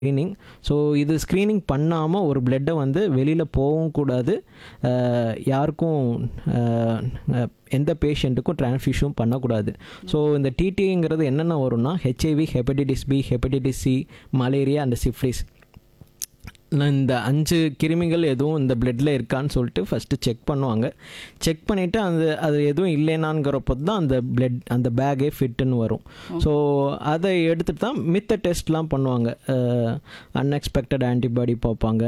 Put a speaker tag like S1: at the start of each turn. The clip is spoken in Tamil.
S1: ஸ்க்ரீனிங் ஸோ இது ஸ்க்ரீனிங் பண்ணாமல் ஒரு பிளட்டை வந்து வெளியில் போகவும் கூடாது அஹ், யாருக்கும் அஹ், அஹ், எந்த பேஷண்ட்டுக்கும் டிரான்ஸ்ஃபியூஷன் பண்ணக்கூடாது ஸோ இந்த டிடிங்கிறது என்னென்ன வரும்னா HIV hepatitis B hepatitis C malaria and syphilis நான் இந்த அஞ்சு கிருமிகள் எதுவும் இந்த பிளட்டில் இருக்கான்னு சொல்லிட்டு ஃபஸ்ட்டு செக் பண்ணுவாங்க செக் பண்ணிவிட்டு அந்த அது எதுவும் இல்லைனாங்கிறப்போ தான் அந்த பிளட் அந்த பேக்கே ஃபிட்டுன்னு வரும் ஸோ அதை எடுத்துட்டு தான் மித்த டெஸ்ட்லாம் பண்ணுவாங்க அன்எக்ஸ்பெக்டட் ஆன்டிபாடி பார்ப்பாங்க